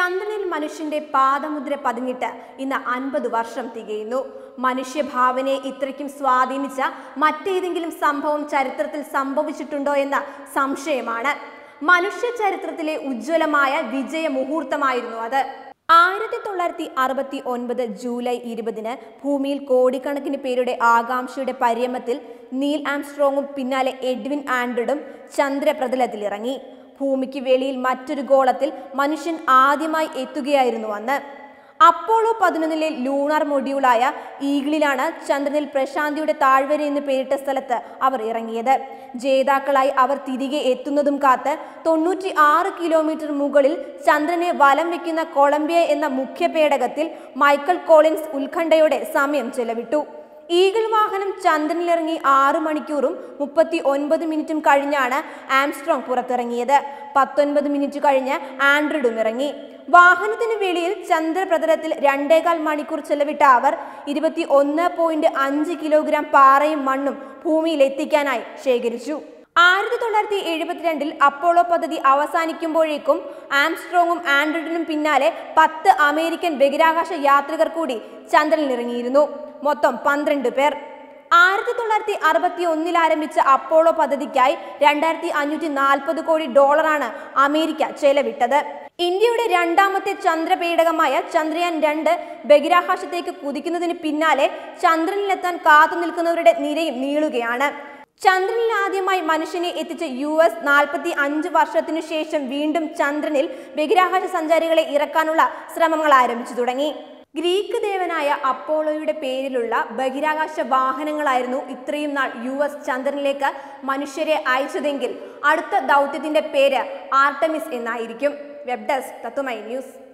ചന്ദ്രനിൽ മനുഷ്യന്റെ പാദമുദ്ര പതിഞ്ഞിട്ട് ഇന്ന് അൻപത് വർഷം തികയുന്നു മനുഷ്യഭാവനയെ ഇത്രയ്ക്കും സ്വാധീനിച്ച മറ്റേതെങ്കിലും സംഭവം ചരിത്രത്തിൽ സംഭവിച്ചിട്ടുണ്ടോ എന്ന സംശയമാണ് മനുഷ്യ ചരിത്രത്തിലെ ഉജ്ജ്വലമായ വിജയ മുഹൂർത്തമായിരുന്നു അത് ആയിരത്തി തൊള്ളായിരത്തി അറുപത്തി ഒൻപത് ജൂലൈ ഇരുപതിന് ഭൂമിയിൽ കോടിക്കണക്കിന് പേരുടെ ആകാംക്ഷയുടെ പരിയമത്തിൽ നീൽ ആംസ്ട്രോങ്ങും പിന്നാലെ എഡ്വിൻ ആൻഡ്രഡും ചന്ദ്രപ്രതലത്തിലിറങ്ങി ഭൂമിക്ക് വെളിയിൽ മറ്റൊരു ഗോളത്തിൽ മനുഷ്യൻ ആദ്യമായി എത്തുകയായിരുന്നു അന്ന് അപ്പോളോ പതിനൊന്നിലെ ലൂണാർ മൊഡ്യൂളായ ഈഗിളിലാണ് ചന്ദ്രനിൽ പ്രശാന്തിയുടെ താഴ്വര എന്ന് പേരിട്ട സ്ഥലത്ത് അവർ ഇറങ്ങിയത് ജേതാക്കളായി അവർ തിരികെ എത്തുന്നതും കാത്ത് തൊണ്ണൂറ്റി ആറ് കിലോമീറ്റർ മുകളിൽ ചന്ദ്രനെ വലം വെക്കുന്ന കൊളംബിയ എന്ന മുഖ്യ പേടകത്തിൽ മൈക്കൽ കോളിൻസ് ഉത്കണ്ഠയോടെ സമയം ചെലവിട്ടു ഈഗിൾ വാഹനം ചന്ദ്രനിലിറങ്ങി ആറ് മണിക്കൂറും മുപ്പത്തി ഒൻപത് മിനിറ്റും കഴിഞ്ഞാണ് ആംസ്ട്രോങ് പുറത്തിറങ്ങിയത് പത്തൊൻപത് മിനിറ്റ് കഴിഞ്ഞ് ആൻഡ്രിഡും ഇറങ്ങി വാഹനത്തിന് വെളിയിൽ ചന്ദ്രപ്രതലത്തിൽ രണ്ടേകാൽ മണിക്കൂർ ചെലവിട്ട അവർ ഇരുപത്തി ഒന്ന് പോയിന്റ് അഞ്ച് കിലോഗ്രാം പാറയും മണ്ണും ഭൂമിയിൽ എത്തിക്കാനായി ശേഖരിച്ചു ആയിരത്തി തൊള്ളായിരത്തി എഴുപത്തിരണ്ടിൽ അപ്പോളോ പദ്ധതി അവസാനിക്കുമ്പോഴേക്കും ആംസ്ട്രോങ്ങും ആൻഡ്രിഡിനും പിന്നാലെ പത്ത് അമേരിക്കൻ ബഹിരാകാശ യാത്രികർ കൂടി ചന്ദ്രനിലിറങ്ങിയിരുന്നു മൊത്തം പന്ത്രണ്ട് പേർ ആയിരത്തി തൊള്ളായിരത്തി അറുപത്തി ഒന്നിൽ ആരംഭിച്ച അപ്പോളോ പദ്ധതിക്കായി രണ്ടായിരത്തി അഞ്ഞൂറ്റി നാൽപ്പത് കോടി ഡോളറാണ് അമേരിക്ക ചെലവിട്ടത് ഇന്ത്യയുടെ രണ്ടാമത്തെ ചന്ദ്രപേടകമായ ചന്ദ്രയാൻ രണ്ട് ബഹിരാകാശത്തേക്ക് കുതിക്കുന്നതിന് പിന്നാലെ ചന്ദ്രനിലെത്താൻ കാത്തു നിൽക്കുന്നവരുടെ നിരയും നീളുകയാണ് ചന്ദ്രനിൽ ആദ്യമായി മനുഷ്യനെ എത്തിച്ച യു എസ് നാൽപ്പത്തി അഞ്ച് വർഷത്തിനു ശേഷം വീണ്ടും ചന്ദ്രനിൽ ബഹിരാകാശ സഞ്ചാരികളെ ഇറക്കാനുള്ള ശ്രമങ്ങൾ ആരംഭിച്ചു തുടങ്ങി ഗ്രീക്ക് ദേവനായ അപ്പോളോയുടെ പേരിലുള്ള ബഹിരാകാശ വാഹനങ്ങളായിരുന്നു ഇത്രയും നാൾ യു എസ് ചന്ദ്രനിലേക്ക് മനുഷ്യരെ അയച്ചതെങ്കിൽ അടുത്ത ദൗത്യത്തിന്റെ പേര് ആർട്ടമിസ് എന്നായിരിക്കും വെബ് ഡെസ്ക് തത്തുമൈ ന്യൂസ്